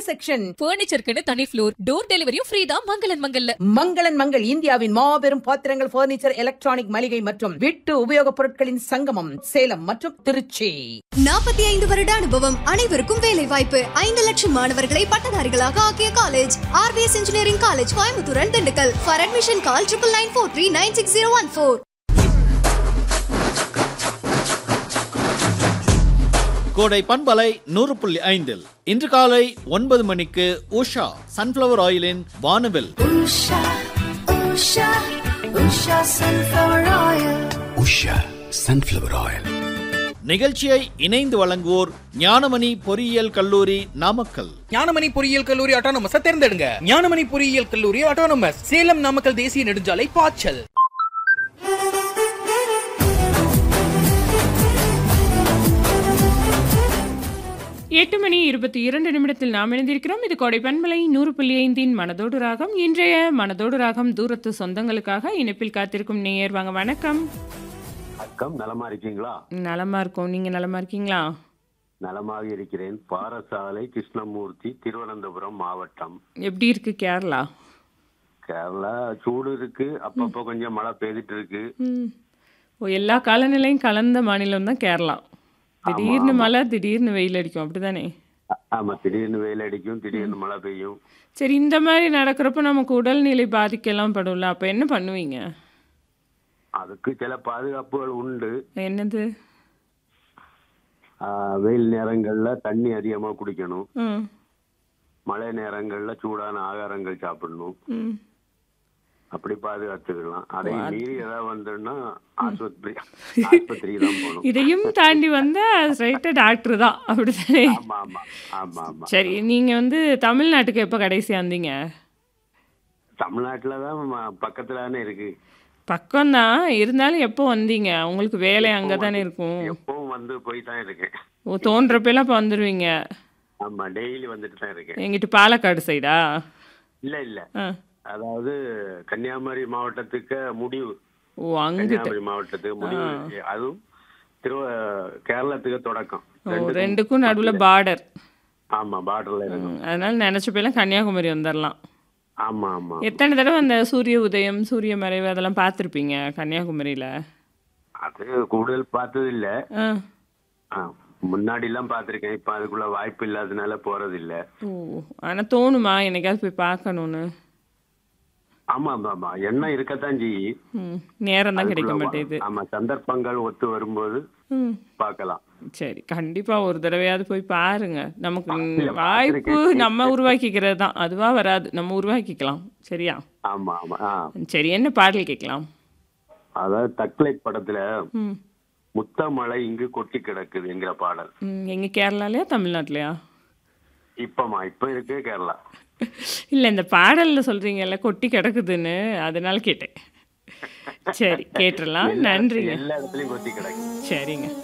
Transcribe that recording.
Section பர்னிச்சருக்குன்னு தனி floor door டெலிவரியும் free தான் மங்களன் மங்கல்ல மங்களன் மங்கள் இந்தியாவின் மாபெரும் பாத்திரங்கள் பர்னிச்சர் எலக்ட்ரானிக் மளிகை மற்றும் வீட்டு உபயோகப் பொருட்களின் சங்கமம் சேலம் மற்றும் திருச்சி நாற்பத்தி ஐந்து வருட அனுபவம் அனைவருக்கும் வேலை வாய்ப்பு ஐந்து லட்சம் மாணவர்களை பட்டதாரிகளாக ஆக்கிய college RPS engineering college Coimbatore and Dindigul for admission call triple nine four three nine six zero one four கோடை பண்பலை நூறு புள்ளி ஐந்தில் இன்று காலை ஒன்பது மணிக்கு உஷா சன்ஃப்ளவர் ஆயிலின் வானவில் உஷா சன்ஃப்ளவர் ஆயில் நிகழ்ச்சியை இணைந்து வழங்குவோர் ஞானமணி பொறியியல் கல்லூரி நாமக்கல் ஞானமணி பொறியியல் கல்லூரி ஆட்டோனமஸ் தேர்ந்தெடுங்க ஞானமணி பொறியியல் கல்லூரி ஆட்டோனமஸ் சேலம் நாமக்கல் தேசிய நெடுஞ்சாலை பாய்ச்சல் எட்டு மணி இருபத்தி இரண்டு நிமிடத்தில் நாம் இணைந்திருக்கிறோம் இது கோடை பண்பலை நூறு புள்ளி ஐந்தின் மனதோடு ராகம் இன்றைய மனதோடு ராகம் தூரத்து சொந்தங்களுக்காக இணைப்பில் காத்திருக்கும் நேயர் வாங்க வணக்கம் அக்கம் நலமா இருக்கீங்களா நலமா இருக்கோம் நீங்க நலமா இருக்கீங்களா நலமாக இருக்கிறேன் பாரசாலை கிருஷ்ணமூர்த்தி திருவனந்தபுரம் மாவட்டம் எப்படி இருக்கு கேரளா கேரளா சூடு இருக்கு அப்பப்போ கொஞ்சம் மழை பெய்துட்டு இருக்கு ம். ஓ எல்லா காலநிலையும் கலந்த மாநிலம் தான் கேரளா திடீர்னு மழை திடீர்னு வெயில் அடிக்கும் அப்படிதானே ஆ- ஆமா திடீர்னு வெயில் அடிக்கும் திடீர்னு மழை பெய்யும் சரி இந்த மாதிரி நடக்கிறப்ப நமக்கு உடல்நிலை பாதிக்கலாம் படும்ல அப்போ என்ன பண்ணுவீங்க அதுக்கு சில பாதுகாப்புகள் உண்டு என்னது ஆ, வெயில் நேரங்கள்ல தண்ணி அதிகமா குடிக்கணும் ம் மழை நேரங்கள்ல சூடான ஆகாரங்கள் சாப்பிடணும் ம் அப்படி பாதுகாத்துக்கலாம் அதை மீறி ஏதாவது வந்துன்னா ஆஸ்பத்திரி ஆஸ்பத்திரிக்கு தான் போகணும் இதையும் தாண்டி வந்தா ஸ்ட்ரைட்டாக டாக்டர் தான் அப்படிதானே ஆமா ஆமா ஆமா ஆமா சரி நீங்க வந்து தமிழ்நாட்டுக்கு எப்போ கடைசியா வந்தீங்க தமிழ்நாட்டுல தான் ம- பக்கத்துல தானே இருக்கு பக்கம்தான் இருந்தாலும் எப்போ வந்தீங்க உங்களுக்கு வேலை அங்கே தானே இருக்கும் எப்பவும் வந்து போய் தான் இருக்கேன் ஓ தோன்றப்பெல்லாம் இப்போ வந்துடுவீங்க ஆமா டெய்லி வந்துட்டு தான் இருக்கேன் எங்கிட்ட பாலக்காடு சைடா இல்ல இல்ல ஆ அதாவது கன்னியாகுமரி மாவட்டத்துக்கு முடிவு ஓ அங்கிட்ட கன்னியாகுமரி மாவட்டத்துக்கு முடிவு அதுவும் திருவ கேரளத்துக்கு தொடக்கம் ஓ ரெண்டுக்கும் ரெண்டுக்கும் நடுவில் பார்டர் ஆமா பார்டர்ல இருக்கும் அதனால நினச்சப்பெல்லாம் கன்னியாகுமரி வந்துடலாம் ஆமா ஆமா எத்தனை தடவை அந்த சூரிய உதயம் சூரிய மறைவு அதெல்லாம் பார்த்துருப்பீங்க கன்னியாகுமரியில் அது கூடுதல் பார்த்தது இல்ல ஆ ஆ, முன்னாடி எல்லாம் பார்த்திருக்கேன் இப்ப அதுக்குள்ள வாய்ப்பு இல்லாதனால போறது இல்ல ஓ ஆனால் தோணுமா என்னைக்காவது போய் பார்க்கணுன்னு ஆமா ஆமா ஆமா எண்ணம் இருக்கத்தான் செய்யும் ம் நேரம் தான் கிடைக்க அதுக்குள்ள வா- மாட்டேங்குது ஆமா சந்தர்ப்பங்கள் ஒத்து வரும்போது ம் பார்க்கலாம் சரி கண்டிப்பா ஒரு தடவையாவது போய் பாருங்க நமக்கு இல்ல, வாய்ப்பு பார்த்திருக்கேன். நம்ம உருவாக்கிக்கிறது தான் அதுவா வராது நம்ம உருவாக்கிக்கலாம் சரியா ஆமா ஆமா ஆ சரி என்ன பாடல் கேட்கலாம் அதாவது தக்லைட் படத்துல ம் முத்தமழை இங்கு கொட்டி கிடக்குது என்கிற பாடல் ம் எங்க கேரளாலையா தமிழ்நாட்டிலையா இப்பமா இப்ப இருக்கு கேரளா இல்லை இந்த பாடல்ல சொல்றீங்கல்ல கொட்டி கிடக்குதுன்னு அதனால கேட்டேன் சரி கேட்டுடலாம் நன்றிங்க எல்லா இடத்துலயும் கொட்டி கிடக்கு சரிங்க